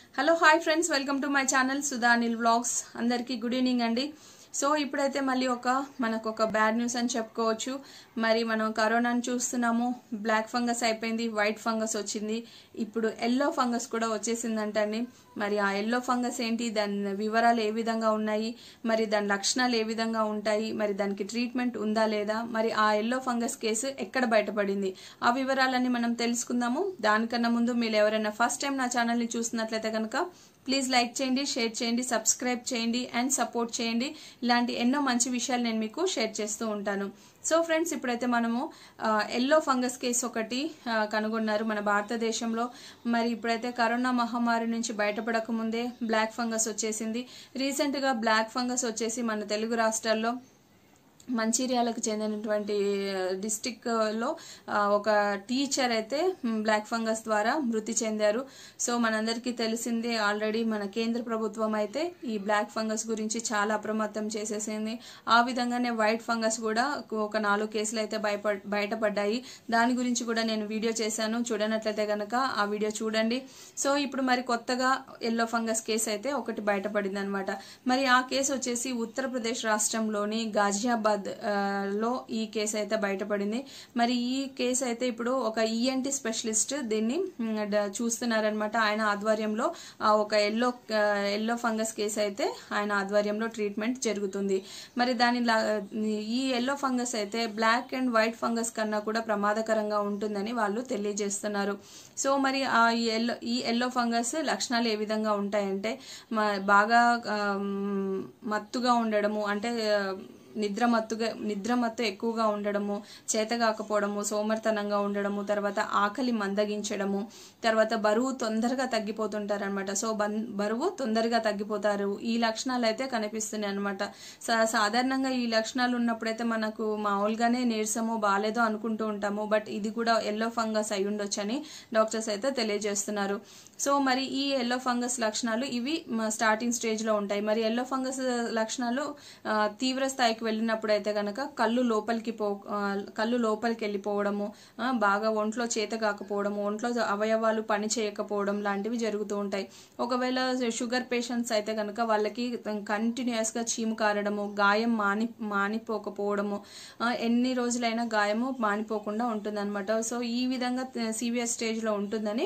hello hi friends welcome to my channel Sudha Anil vlogs అందరికీ good evening అండి so ఇప్పుడైతే మళ్ళీ ఒక మనకు ఒక బ్యాడ్ న్యూస్ అని చెప్పుకోవచ్చు మరి మనం కరోనాని చూస్తున్నాము బ్లాక్ ఫంగస్ అయిపోయింది వైట్ ఫంగస్ వచ్చింది ఇప్పుడు ఎల్లో ఫంగస్ కూడా వచ్చేసిందంటండి మరి ఆ ఎల్లో ఫంగస్ ఏంటి దాని వివరాలు ఏ విధంగా ఉన్నాయి మరి దాని లక్షణాలు ఏ విధంగా ఉంటాయి మరి దానికి ట్రీట్మెంట్ ఉందా లేదా మరి ఆ ఎల్లో ఫంగస్ కేసు ఎక్కడ బయటపడింది ఆ వివరాలన్నీ మనం తెలుసుకుందాము దానికన్నా ముందు మీరు ఎవరైనా ఫస్ట్ టైం నా ఛానల్ని చూస్తున్నట్లయితే కనుక ప్లీజ్ లైక్ చేయండి షేర్ చేయండి సబ్స్క్రైబ్ చేయండి అండ్ సపోర్ట్ చేయండి ఇలాంటి ఎన్నో మంచి విషయాలు నేను మీకు షేర్ చేస్తూ ఉంటాను సో ఫ్రెండ్స్ ఇప్పుడైతే మనము ఎల్లో ఫంగస్ కేసు ఒకటి ఆ, కనుగొన్నారు మన భారతదేశంలో మరి ఇప్పుడైతే కరోనా మహమ్మారి నుంచి బయటపడక ముందే బ్లాక్ ఫంగస్ వచ్చేసింది రీసెంట్గా బ్లాక్ ఫంగస్ వచ్చేసి మన తెలుగు రాష్ట్రాల్లో మంచిర్యాలకు చెందినటువంటి డిస్టిక్ లో ఆ, ఒక టీచర్ అయితే మ్, బ్లాక్ ఫంగస్ ద్వారా మృతి చెందారు సో మనందరికీ తెలిసిందే ఆల్రెడీ మన కేంద్ర ప్రభుత్వం అయితే ఈ బ్లాక్ ఫంగస్ గురించి చాలా అప్రమత్తం చేసేసింది ఆ విధంగానే వైట్ ఫంగస్ కూడా ఒక నాలుగు కేసులు అయితే భయప బయటపడ్డాయి దాని గురించి కూడా నేను వీడియో చేశాను చూడనట్లయితే గనక ఆ వీడియో చూడండి సో ఇప్పుడు మరి కొత్తగా ఎల్లో ఫంగస్ కేసు అయితే ఒకటి బయటపడింది అనమాట మరి ఆ కేసు వచ్చేసి ఉత్తరప్రదేశ్ రాష్ట్రంలోని గాజియాబాద్ ఆ, లో ఈ కేసు అయితే బయటపడింది మరి ఈ కేసు అయితే ఇప్పుడు ఒక ఈఎన్టీ స్పెషలిస్ట్ దీన్ని మ్, డ- చూస్తున్నారనమాట ఆయన ఆధ్వర్యంలో ఆ, ఒక ఎల్లో ఎల్లో ఫంగస్ కేసు అయితే ఆయన ఆధ్వర్యంలో ట్రీట్మెంట్ జరుగుతుంది మరి దాని లా- ఈ ఎల్లో ఫంగస్ అయితే బ్లాక్ అండ్ వైట్ ఫంగస్ కన్నా కూడా ప్రమాదకరంగా ఉంటుందని వాళ్ళు తెలియజేస్తున్నారు సో మరి ఆ ఈ ఎల్లో ఈ ఎల్లో ఫంగస్ లక్షణాలు ఏ విధంగా ఉంటాయంటే మ- బాగా ఆ, మ్, మత్తుగా ఉండడము అంటే ఆ, నిద్ర మత్తుగా నిద్ర మత్తు ఎక్కువగా ఉండడము చేత కాకపోవడము సోమర్తనంగా ఉండడము తర్వాత ఆకలి మందగించడము తర్వాత బరువు తొందరగా తగ్గిపోతుంటారు అనమాట సో బన్- బరువు తొందరగా తగ్గిపోతారు ఈ లక్షణాలు అయితే కనిపిస్తున్నాయి అనమాట సాధారణంగా ఈ లక్షణాలు ఉన్నప్పుడైతే మనకు మామూలుగానే నీరసము బాగాలేదో అనుకుంటూ ఉంటాము బట్ ఇది కూడా ఎల్లో ఫంగస్ అయి ఉండొచ్చని డాక్టర్స్ అయితే తెలియజేస్తున్నారు సో మరి ఈ ఎల్లో ఫంగస్ లక్షణాలు ఇవి స్టార్టింగ్ స్టేజ్ లో ఉంటాయి మరి ఎల్లో ఫంగస్ లక్షణాలు ఆ, తీవ్ర స్థాయికి వెళ్ళినప్పుడు అయితే గనక కళ్ళు లోపలికి పో ఆ, కళ్ళు లోపలికి వెళ్ళిపోవడము ఆ, బాగా ఒంట్లో చేత కాకపోవడము ఒంట్లో అవయవాలు పని చేయకపోవడం లాంటివి జరుగుతూ ఉంటాయి ఒకవేళ షుగర్ పేషెంట్స్ అయితే కనుక వాళ్ళకి కంటిన్యూస్ గా చీము కారడము గాయం మాని మానిపోకపోవడము ఆ, ఎన్ని రోజులైనా గాయము మానిపోకుండా ఉంటుందన్నమాట సో ఈ విధంగా సీవియర్ స్టేజ్ లో ఉంటుందని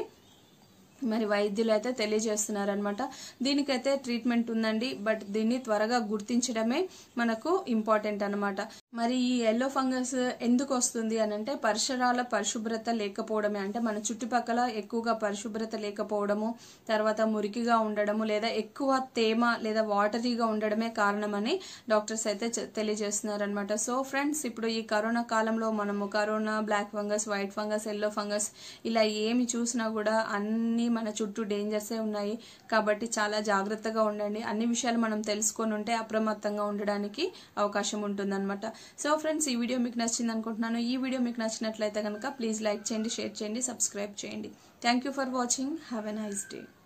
మరి వైద్యులు అయితే తెలియజేస్తున్నారనమాట దీనికైతే ట్రీట్మెంట్ ఉందండి బట్ దీన్ని త్వరగా గుర్తించడమే మనకు ఇంపార్టెంట్ అన్నమాట మరి ఈ ఎల్లో ఫంగస్ ఎందుకు వస్తుంది అని అంటే పరిసరాల పరిశుభ్రత లేకపోవడమే అంటే మన చుట్టుపక్కల ఎక్కువగా పరిశుభ్రత లేకపోవడము తర్వాత మురికిగా ఉండడము లేదా ఎక్కువ తేమ లేదా వాటరీగా ఉండడమే కారణమని డాక్టర్స్ అయితే చె- తెలియజేస్తున్నారనమాట సో ఫ్రెండ్స్ ఇప్పుడు ఈ కరోనా కాలంలో మనము corona black fungus white fungus yellow fungus ఇలా ఏమి చూసినా కూడా అన్ని మన చుట్టూ డేంజర్సే ఉన్నాయి కాబట్టి చాలా జాగ్రత్తగా ఉండండి అన్ని విషయాలు మనం తెలుసుకొని ఉంటే అప్రమత్తంగా ఉండడానికి అవకాశం ఉంటుందన్నమాట సో ఫ్రెండ్స్ ఈ వీడియో మీకు నచ్చింది అనుకుంటున్నాను ఈ వీడియో మీకు నచ్చినట్లయితే కనుక ప్లీజ్ లైక్ చేయండి షేర్ చేయండి సబ్స్క్రైబ్ చేయండి thank you for watching have a nice day